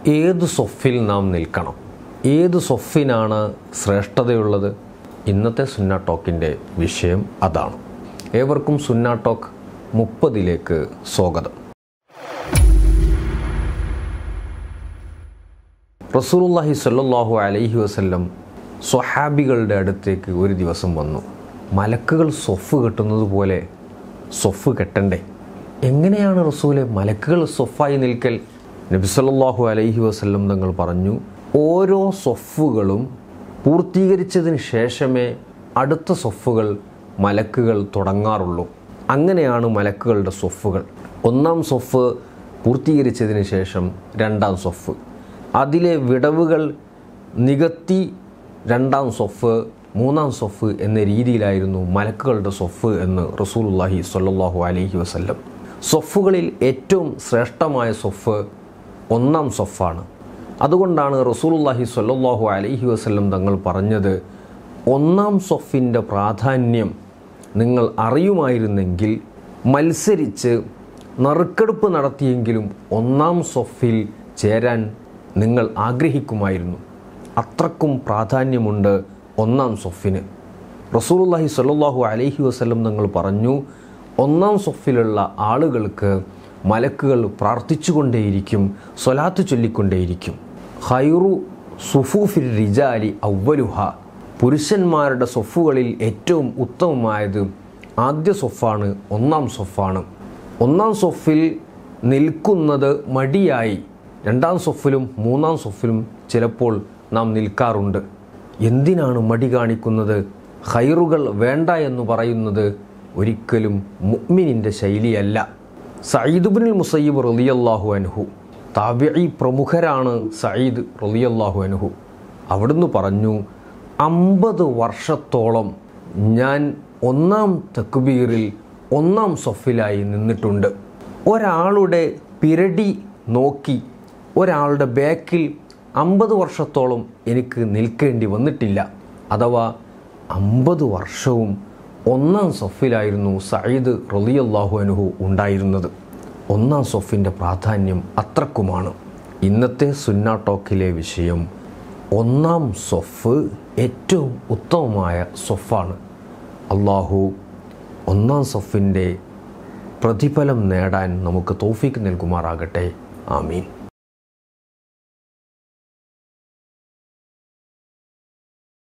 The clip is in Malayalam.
ഏത് സൊഫിൽ നാം നിൽക്കണം ഏത് സൊഫിനാണ് ശ്രേഷ്ഠതയുള്ളത് ഇന്നത്തെ സുന്ന ടോക്കിൻ്റെ വിഷയം അതാണ് ഏവർക്കും സുന്ന ടോക്ക് മുപ്പതിലേക്ക് സ്വാഗതം റസൂലുള്ളാഹി സ്വല്ലല്ലാഹു അലൈഹി വസല്ലം സ്വഹാബികളുടെ അടുത്തേക്ക് ഒരു ദിവസം വന്നു മലക്കുകൾ സൊഫ് കെട്ടുന്നത് പോലെ സൊഫ് കെട്ടണ്ടേ എങ്ങനെയാണ് റസൂലെ മലക്കുകൾ സൊഫായി നിൽക്കൽ നബി സല്ലല്ലാഹു അലൈഹി വസല്ലം തങ്ങൾ പറഞ്ഞു ഓരോ സൊഫുകളും പൂർത്തീകരിച്ചതിന് ശേഷമേ അടുത്ത സൊഫുകൾ മലക്കുകൾ തുടങ്ങാറുള്ളൂ അങ്ങനെയാണ് മലക്കുകളുടെ സൊഫുകൾ ഒന്നാം സൊഫ് പൂർത്തീകരിച്ചതിന് ശേഷം രണ്ടാം സൊഫ് അതിലെ വിടവുകൾ നികത്തി രണ്ടാം സൊഫ് മൂന്നാം സൊഫ് എന്ന രീതിയിലായിരുന്നു മലക്കുകളുടെ സൊഫ് എന്ന് റസൂലുള്ളാഹി സ്വല്ലല്ലാഹു അലൈഹി വസല്ലം സൊഫുകളിൽ ഏറ്റവും ശ്രേഷ്ഠമായ സൊഫ് ഒന്നാം സൊഫാണ് അതുകൊണ്ടാണ് റസൂലുള്ളാഹി സ്വല്ലല്ലാഹു അലൈഹി വസല്ലം തങ്ങൾ പറഞ്ഞത് ഒന്നാം സൊഫിൻ്റെ പ്രാധാന്യം നിങ്ങൾ അറിയുമായിരുന്നെങ്കിൽ മത്സരിച്ച് നറുക്കെടുപ്പ് നടത്തിയെങ്കിലും ഒന്നാം സൊഫിൽ ചേരാൻ നിങ്ങൾ ആഗ്രഹിക്കുമായിരുന്നു അത്രക്കും പ്രാധാന്യമുണ്ട് ഒന്നാം സൊഫിന് റസൂലുള്ളാഹി സ്വല്ലല്ലാഹു അലൈഹി വസല്ലം തങ്ങൾ പറഞ്ഞു ഒന്നാം സൊഫിലുള്ള ആളുകൾക്ക് മലക്കുകൾ പ്രാർത്ഥിച്ചുകൊണ്ടേയിരിക്കും സ്വലാത്ത് ചൊല്ലിക്കൊണ്ടേയിരിക്കും ഹൈറു സുഫൂഫിൽ റിജാലി അവലുഹ പുരുഷന്മാരുടെ സൊഫുകളിൽ ഏറ്റവും ഉത്തമമായത് ആദ്യ സൊഫാണ് ഒന്നാം സൊഫാണ് ഒന്നാം സൊഫിൽ നിൽക്കുന്നത് മടിയായി രണ്ടാം സൊഫിലും മൂന്നാം സൊഫിലും ചിലപ്പോൾ നാം നിൽക്കാറുണ്ട് എന്തിനാണ് മടി കാണിക്കുന്നത് ഹൈറുകൾ വേണ്ട എന്ന് പറയുന്നത് ഒരിക്കലും മുഅ്മിനിൻ്റെ ശൈലിയല്ല സയ്യിദുബിനുൽ മുസയ്യിബ് റളിയല്ലാഹു അൻഹു താബിഈ പ്രമുഖരാണ് സയ്യിദ് റളിയല്ലാഹു അൻഹു അവിടുന്ന് പറഞ്ഞു അമ്പത് വർഷത്തോളം ഞാൻ ഒന്നാം തക്ബീറിൽ ഒന്നാം സൊഫിലായി നിന്നിട്ടുണ്ട് ഒരാളുടെ പിരടി നോക്കി ഒരാളുടെ ബാക്കിൽ അമ്പത് വർഷത്തോളം എനിക്ക് നിൽക്കേണ്ടി വന്നിട്ടില്ല അഥവാ അമ്പത് വർഷവും ഒന്നാം സൊഫിലായിരുന്നു സയ്യിദ് റളിയല്ലാഹു അനുഹു ഉണ്ടായിരുന്നത് ഒന്നാം സൊഫിൻ്റെ പ്രാധാന്യം അത്രക്കുമാണ് ഇന്നത്തെ സുന്ന ടോക്കിലെ വിഷയം ഒന്നാം സൊഫ് ഏറ്റവും ഉത്തമമായ സൊഫാണ് അള്ളാഹു ഒന്നാം സൊഫിൻ്റെ പ്രതിഫലം നേടാൻ നമുക്ക് തോഫീക്ക് നൽകുമാറാകട്ടെ ആമീൻ